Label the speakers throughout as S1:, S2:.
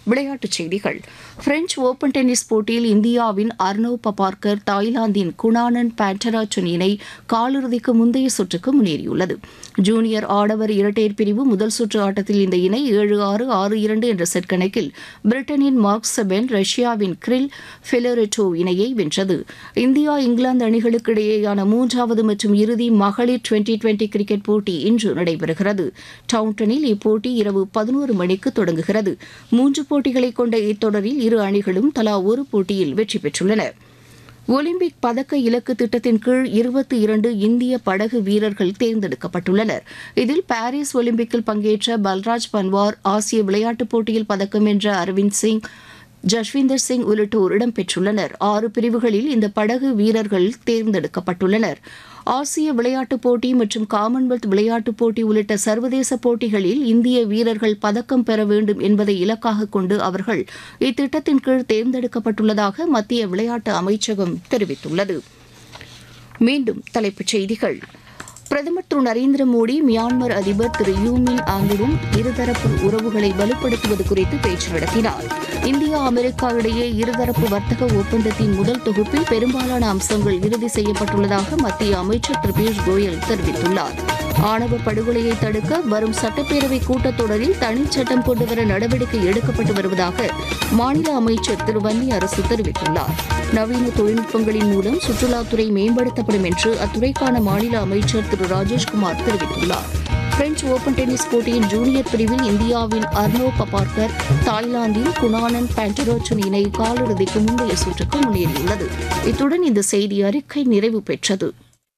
S1: விளையாட்டுச் செய்திகள் French Open tennis போட்டியில் இந்தியாவின் அர்னவ் பபார்கர் தாய்லாந்தின் குணானன் பேண்டராச்சன் இணை காலிறுதிக்கு முந்தைய சுற்றுக்கு முன்னேறியுள்ளது ஜூனியர் ஆடவர் இரட்டையர் பிரிவு முதல் சுற்று ஆட்டத்தில் இந்த இணை ஏழு ஆறு ஆறு இரண்டு என்ற செட் கணக்கில் பிரிட்டனின் மார்க் செபென் ரஷ்யாவின் கிரில் ஃபெலோரெட்டோ இணையை வென்றது இந்தியா இங்கிலாந்து அணிகளுக்கு இடையேயான மூன்றாவது மற்றும் இறுதி மகளிர் டுவெண்டி டுவெண்டி கிரிக்கெட் போட்டி இன்று நடைபெறுகிறது டவுன்டனில் இப்போட்டி இரவு பதினோரு மணிக்கு தொடங்குகிறது மூன்று போட்டிகளை கொண்ட இத்தொடரில் இரு அணிகளும் தலா ஒரு போட்டியில் வெற்றி பெற்றுள்ளன ஒலிம்பிக் பதக்க இலக்கு திட்டத்தின் கீழ் இருபத்தி இரண்டு இந்திய படகு வீரர்கள் தேர்ந்தெடுக்கப்பட்டுள்ளனர் இதில் பாரிஸ் ஒலிம்பிக்கில் பங்கேற்ற பல்ராஜ் பன்வார் ஆசிய விளையாட்டுப் போட்டியில் பதக்கம் வென்ற அரவிந்த் சிங் ஜஸ்விந்தர் சிங் உள்ளிட்டோர் இடம்பெற்றுள்ளனர் ஆறு பிரிவுகளில் இந்த படகு வீரர்கள் தேர்ந்தெடுக்கப்பட்டுள்ளனர் ஆசிய விளையாட்டுப் போட்டி மற்றும் காமன்வெல்த் விளையாட்டுப் போட்டி உள்ளிட்ட சர்வதேச போட்டிகளில் இந்திய வீரர்கள் பதக்கம் பெற வேண்டும் என்பதை இலக்காக கொண்டு அவர்கள் இத்திட்டத்தின் கீழ் தேர்ந்தெடுக்கப்பட்டுள்ளதாக மத்திய விளையாட்டு அமைச்சகம் தெரிவித்துள்ளது மீண்டும் தலைப்புச் செய்திகள் பிரதமர் திரு நரேந்திர மோடி மியான்மர் அதிபர் திரு யூமின் ஆங்குடன் இருதரப்பு உறவுகளை வலுப்படுத்துவது குறித்து பேச்சு நடத்தினார் இந்தியா அமெரிக்கா இடையே இருதரப்பு வர்த்தக ஒப்பந்தத்தின் முதல் தொகுப்பில் பெரும்பாலான அம்சங்கள் இறுதி செய்யப்பட்டுள்ளதாக மத்திய அமைச்சர் திரு பியூஷ் கோயல் தெரிவித்துள்ளார் ஆணவ படுகொலையை தடுக்க வரும் சட்டப்பேரவை கூட்டத்தொடரில் தனிச்சட்டம் கொண்டுவர நடவடிக்கை எடுக்கப்பட்டு வருவதாக மாநில அமைச்சர் திரு வன்னி அரசு தெரிவித்துள்ளார் நவீன தொழில்நுட்பங்களின் மூலம் சுற்றுலாத்துறை மேம்படுத்தப்படும் என்று அத்துறைக்கான மாநில அமைச்சர் திரு ராஜேஷ்குமார் தெரிவித்துள்ளார் பிரெஞ்ச் ஓபன் டென்னிஸ் போட்டியின் ஜூனியர் பிரிவில் இந்தியாவின் அர்னோ பபார்கர் தாய்லாந்தின் குணானன் பேண்டரோச்சன் இணை காலிறுதிக்கு முந்தைய சுற்றுக்கு முன்னேறியுள்ளது இத்துடன் இந்த செய்தி அறிக்கை நிறைவு பெற்றது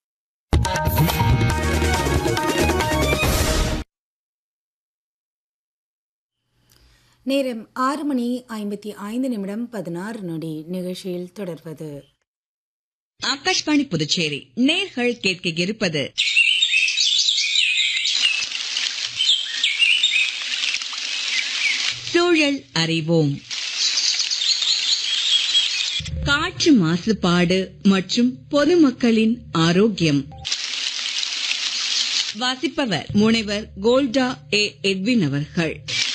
S2: நேரம் ஆறு மணி ஐம்பத்தி ஐந்து நிமிடம் பதினாறு நொடி நிகழ்ச்சியில் தொடர்வது
S3: ஆகாஷ்வாணி புதுச்சேரி நேர்கள் கேட்க இருப்பது சூழல் அறிவோம் காற்று மாசுபாடு மற்றும் பொதுமக்களின் ஆரோக்கியம் வாசிப்பவர் முனைவர் கோல்டா ஏ எட்வின் அவர்கள்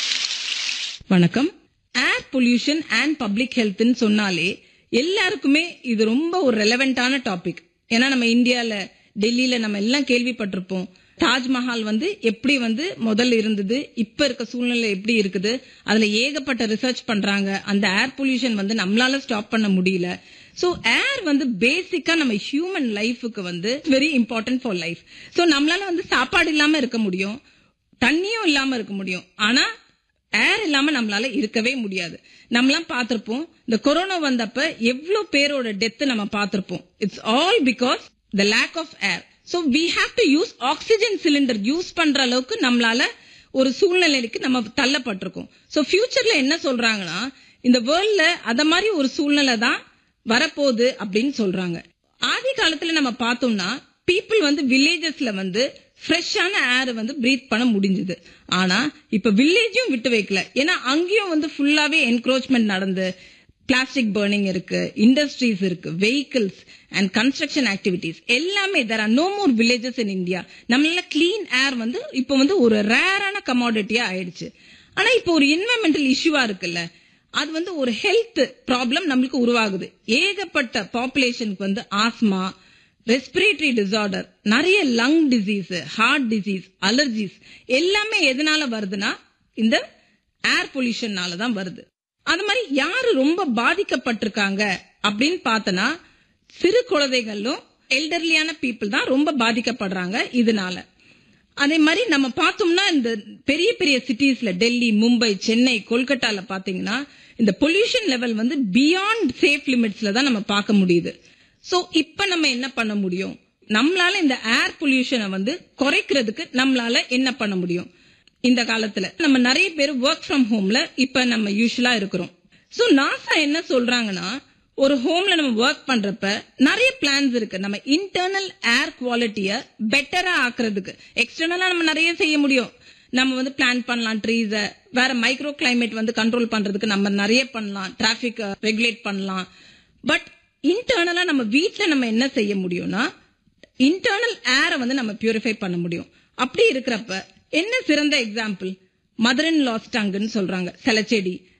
S4: வணக்கம் ஏர் பொல்யூஷன் அண்ட் பப்ளிக் ஹெல்த்னு சொன்னாலே எல்லாருக்குமே இது ரொம்ப ஒரு ரெலவெண்டான டாபிக் ஏன்னா நம்ம இந்தியால டெல்லியில நம்ம எல்லாம் கேள்விப்பட்டிருப்போம் தாஜ்மஹால் வந்து எப்படி வந்து முதல்ல இருந்தது இப்ப இருக்க சூழ்நிலை எப்படி இருக்குது அதுல ஏகப்பட்ட ரிசர்ச் பண்றாங்க அந்த ஏர் பொல்யூஷன் வந்து நம்மளால ஸ்டாப் பண்ண முடியல சோ ஏர் வந்து பேசிக்கா நம்ம ஹியூமன் லைஃபுக்கு வந்து very important for life so நம்மளால வந்து சாப்பாடு இல்லாம இருக்க முடியும் தண்ணியும் இல்லாம இருக்க முடியும் ஆனா ஏர் இல்லாம நம்மளால இருக்கவே முடியாது நம்மளாம் பார்த்திருப்போம் இந்த கொரோனா வந்தப்ப எவ்வளவு பேரோட டெத் நம்ம பார்த்திருப்போம் it's all because the lack of air so we have to use oxygen cylinder use பண்ற அளவுக்கு நம்மளால ஒரு சூழ்நிலைக்கு நம்ம தள்ளப்பட்டிருக்கோம் சோ ஃபியூச்சர்ல என்ன சொல்றாங்கன்னா இந்த வேர்ல்ட்ல அத மாதிரி ஒரு சூழ்நிலை தான் வரப்போகுது அப்படின்னு சொல்றாங்க ஆதி காலத்துல நம்ம பார்த்தோம்னா பீப்புள் வந்து வில்லேஜஸ்ல வந்து ஃப்ரெஷ்ஷான ஏர் வந்து பிரீத் பண்ண முடிஞ்சது ஆனா இப்ப வில்லேஜும் விட்டு வைக்கல ஏன்னா அங்கேயும் வந்து ஃபுல்லாவே என்க்ரோச்மெண்ட் நடந்து பிளாஸ்டிக் பர்னிங் இருக்கு இண்டஸ்ட்ரீஸ் இருக்கு வெஹிக்கிள்ஸ் அண்ட் கன்ஸ்ட்ரக்ஷன் ஆக்டிவிட்டிஸ் எல்லாமே there are no more villages in India நம்மளால கிளீன் ஏர் வந்து இப்போ வந்து ஒரு ரேரான கமாடிட்டியா ஆயிடுச்சு ஆனா இப்போ ஒரு என்வரன்மெண்டல் இஷ்யூவா இருக்குல்ல அது வந்து ஒரு ஹெல்த் ப்ராப்ளம் நம்மளுக்கு உருவாகுது ஏகப்பட்ட பாப்புலேஷனுக்கு வந்து ஆஸ்மா ரெஸ்பிரேட்டரி டிசார்டர் நிறைய lung disease heart disease allergies எல்லாமே எதனால வருதுன்னா இந்த ஏர் பொல்யூஷன்னால தான் வருது அது மாதிரி யாரு ரொம்ப பாதிக்கப்பட்டிருக்காங்க அப்படின்னு பார்த்தனா சிறு குழந்தைகளும் எல்டர்லியான பீப்புள் தான் ரொம்ப பாதிக்கப்படுறாங்க இதனால அதே மாதிரி நம்ம பார்த்தோம்னா இந்த பெரிய பெரிய சிட்டிஸ்ல டெல்லி மும்பை சென்னை கொல்கட்டால பாத்தீங்கன்னா இந்த பொல்யூஷன் லெவல் வந்து பியாண்ட் சேஃப் லிமிட்ஸ்ல தான் நம்ம பார்க்க முடியுது சோ இப்ப நம்ம என்ன பண்ண முடியும் நம்மளால இந்த ஏர் பொல்யூஷனை வந்து குறைக்கிறதுக்கு நம்மளால என்ன பண்ண முடியும் இந்த காலத்துல நம்ம நிறைய பேர் ஒர்க் ஃப்ரம் ஹோம்ல இப்ப நம்ம யூஸ்வலா இருக்கிறோம் சோ நாசா என்ன சொல்றாங்கன்னா ஒரு ஹோம்ல நம்ம ஒர்க் பண்றப்ப நிறைய பிளான்ஸ் இருக்கு நம்ம இன்டர்னல் ஏர் குவாலிட்டிய பெட்டரா ஆக்குறதுக்கு எக்ஸ்டர்னலா நம்ம நிறைய செய்ய முடியும் நம்ம வந்து பிளான் பண்ணலாம் ட்ரீஸ வேற மைக்ரோ கிளைமேட் வந்து கண்ட்ரோல் பண்றதுக்கு நம்ம நிறைய பண்ணலாம் டிராபிக் ரெகுலேட் பண்ணலாம் பட் இன்டர்னலா நம்ம வீட்ல நம்ம என்ன செய்ய முடியும்னா இன்டர்னல் ஏரை வந்து நம்ம பியூரிஃபை பண்ண முடியும் அப்படி இருக்கிறப்ப என்ன சிறந்த எக்ஸாம்பிள் மதர் இன் லாஸ் டங்குன்னு சொல்றாங்க சில செடி